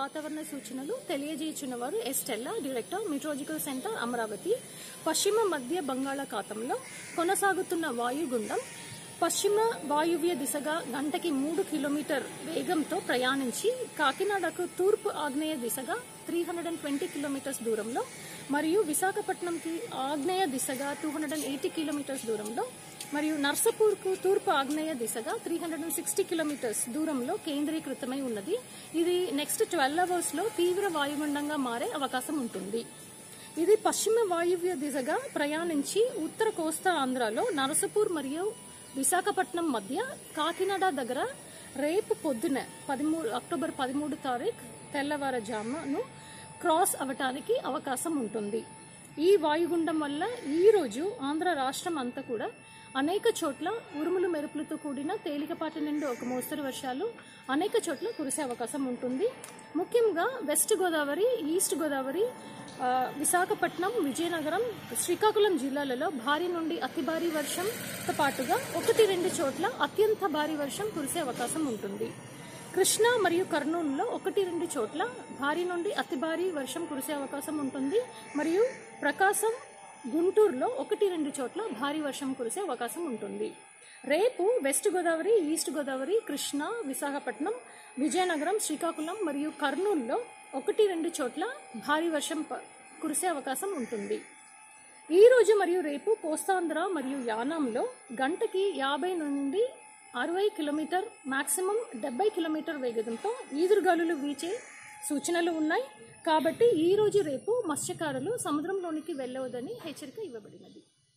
వాతావరణ సూచనలు తెలియజేయుచున్న వారు S Stella director meteorological centre Amaravati పశ్చిమ మధ్య బంగాళాఖాతంలో కొనసాగుతున్న వాయుగుండం పశ్చిమ వాయువ్య దిశగా గంటకి మూడు కిలోమీటర్ వేగంతో ప్రయాణించి కాకినాడకు తూర్పు ఆగ్నేయ దిశగా three hundred and twenty kilometres దూరంలో మరియు విశాఖపట్నంకి ఆగ్నేయ దిశగా two hundred and eighty kilometres దూరంలో మరియు నర్సపూర్కు తూర్పు ఆగ్నేయ దిశగా three hundred and sixty kilometres దూరంలో కేంద్రీకృతమై ఉన్నది ఇది నెక్స్ట్ ట్వెల్వ్ అవర్స్ లో తీవ్ర వాయుగుండంగా మారే అవకాశం ఉంటుంది ఇది పశ్చిమ వాయువ్య దిశగా ప్రయాణించి ఉత్తర కోస్తా ఆంధ్రాలో నరసపూర్ మరియు విశాఖపట్నం మధ్య కాకినాడ దగ్గర రేపు పొద్దున పదమూడు అక్టోబర్ పదమూడు తారీఖు తెల్లవారుజామును క్రాస్ అవటానికి అవకాశం ఉంటుంది ఈ వాయుగుండం వల్ల ఈ రోజు ఆంధ్ర రాష్ట్రం అంతా కూడా అనేక చోట్ల ఉరుములు మెరుపులతో కూడిన తేలికపాటి నుండి ఒక మోస్తరు వర్షాలు అనేక చోట్ల కురిసే అవకాశం ఉంటుంది ముఖ్యంగా వెస్ట్ గోదావరి ఈస్ట్ గోదావరి ఆ, విశాఖపట్నం విజయనగరం శ్రీకాకుళం జిల్లాలలో భారీ నుండి అతి భారీ వర్షంతో పాటుగా ఒకటి రెండు చోట్ల అత్యంత భారీ వర్షం కురిసే అవకాశం ఉంటుంది కృష్ణా మరియు కర్నూలులో ఒకటి రెండు చోట్ల భారీ నుండి అతి భారీ వర్షం కురిసే అవకాశం ఉంటుంది మరియు ప్రకాశం గుంటూరులో ఒకటి రెండు చోట్ల భారీ వర్షం కురిసే అవకాశం ఉంటుంది రేపు వెస్ట్ గోదావరి ఈస్ట్ గోదావరి కృష్ణా విశాఖపట్నం విజయనగరం శ్రీకాకుళం మరియు కర్నూలులో ఒకటి రెండు చోట్ల భారీ వర్షం ప- కురిసే అవకాశం ఉంటుంది ఈ రోజు మరియు రేపు కోస్తాంధ్ర మరియు యానాంలో గంటకి యాభై నుండి అరవై కిలోమీటర్ మాక్సిమం డెబ్బై కిలోమీటర్ వేగంతో ఈదురుగాలులు వీచే సూచనలు ఉన్నాయి కాబట్టి ఈ రోజు రేపు మత్స్యకారులు సముద్రంలోనికి వెళ్ళవద్దని హెచ్చరిక ఇవ్వబడినది